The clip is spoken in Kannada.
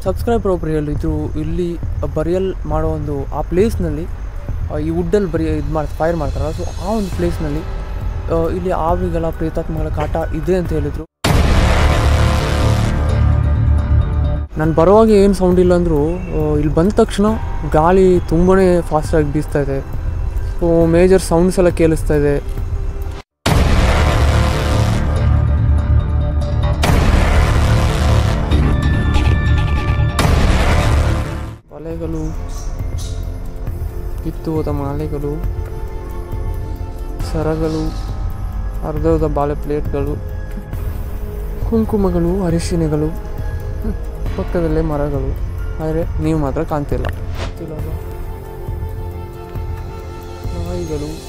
ಸಬ್ಸ್ಕ್ರೈಬರ್ ಒಬ್ರು ಹೇಳಿದ್ರು ಇಲ್ಲಿ ಬರಿಯಲ್ ಮಾಡೋ ಒಂದು ಆ ಪ್ಲೇಸ್ನಲ್ಲಿ ಈ ವುಡ್ಡಲ್ಲಿ ಬರಿ ಇದು ಮಾಡಿ ಫೈರ್ ಮಾಡ್ತಾರಲ್ಲ ಸೊ ಆ ಒಂದು ಪ್ಲೇಸ್ನಲ್ಲಿ ಇಲ್ಲಿ ಆವಿಗಳ ಪ್ರೇತಾತ್ಮಗಳ ಕಾಟ ಇದೆ ಅಂತ ಹೇಳಿದರು ನಾನು ಬರುವಾಗ ಏನು ಸೌಂಡ್ ಇಲ್ಲ ಅಂದರೂ ಇಲ್ಲಿ ಬಂದ ತಕ್ಷಣ ಗಾಳಿ ತುಂಬಾ ಫಾಸ್ಟಾಗಿ ಬೀಸ್ತಾ ಇದೆ ಸೊ ಮೇಜರ್ ಸೌಂಡ್ಸ್ ಎಲ್ಲ ಕೇಳಿಸ್ತಾ ಇದೆ ಮಲೆಗಳು ಕಿತ್ತು ಹೋದ ಮಾಲೆಗಳು ಸರಗಳು ಅರ್ಧದ ಬಾಳೆ ಪ್ಲೇಟ್ಗಳು ಕುಂಕುಮಗಳು ಅರಿಶಿಣಗಳು ಹ್ಮ್, ಪಕ್ಕದಲ್ಲೇ ಮರಗಳು ಆದರೆ ನೀವು ಮಾತ್ರ ಕಾಣ್ತಿಲ್ಲ ಗೊತ್ತಿಲ್ಲ ಅಲ್ವಾ? ನಾಯಿಗಳು